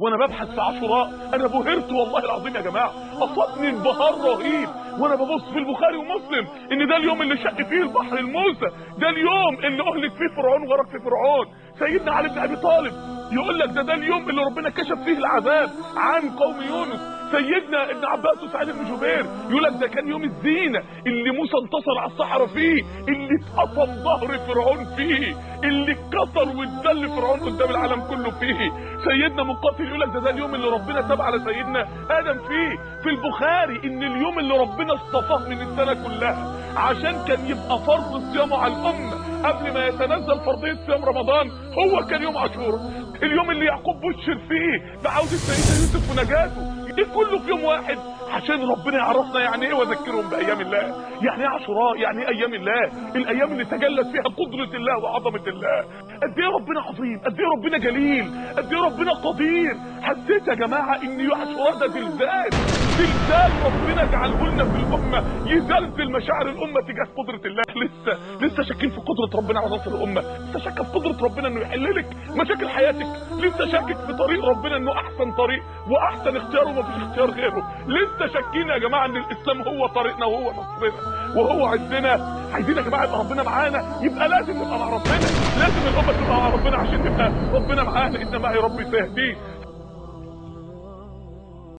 وانا ببحث في عاشوراء انا بهرت والله العظيم يا جماعه اصابني انبهار رهيب وانا ببص في البخاري ومسلم ان ده اليوم اللي شق فيه البحر الموسى ده اليوم اللي اهلك فيه فرعون وغرق فيه فرعون سيدنا علي بن ابي طالب يقول لك ده ده اليوم اللي ربنا كشف فيه العذاب عن قوم يونس سيدنا ابن عباس وسعيد بن جبير يقول لك ده كان يوم الزينه اللي موسى انتصر على الصحراء فيه اللي اتقطم ظهر فرعون فيه اللي اتكسر واتذل فرعون قدام العالم كله فيه سيدنا مقاتل يقول لك ده ده اليوم اللي ربنا تاب على سيدنا ادم فيه في البخاري ان اليوم اللي ربنا اصطفاه من السنه كلها عشان كان يبقى فرض صيامه على الامه قبل ما يتنزل فرضيه صيام رمضان هو كان يوم عاشوراء اليوم اللي يعقوب بشر فيه بعوده سيدنا يوسف ونجاته ده كله في يوم واحد عشان ربنا يعرفنا يعني ايه وذكرهم بايام الله يعني ايه عاشوراء يعني ايه ايام الله الايام اللي تجلت فيها قدره الله وعظمه الله قد ايه ربنا عظيم قد ايه ربنا جليل قد ايه ربنا قدير حسيت يا جماعه ان عاشوراء ده زلزال زلزال ربنا جعله لنا في الامه يزلزل مشاعر الامه تجاه قدره الله لسه لسه شاكين في قدره ربنا على نصر الامه لسه شاكك في قدره ربنا انه يحل لك مشاكل حياتك لسه شاكك في طريق ربنا انه احسن طريق واحسن اختيار ومفيش اختيار غيره لسه شاكين يا جماعه ان الاسلام هو طريقنا وهو نصرنا وهو عزنا عايزين يا جماعه يبقى ربنا معانا يبقى لازم نبقى مع ربنا لازم الامه تبقى مع ربنا عشان تبقى ربنا معانا ان معي ربي سيهديه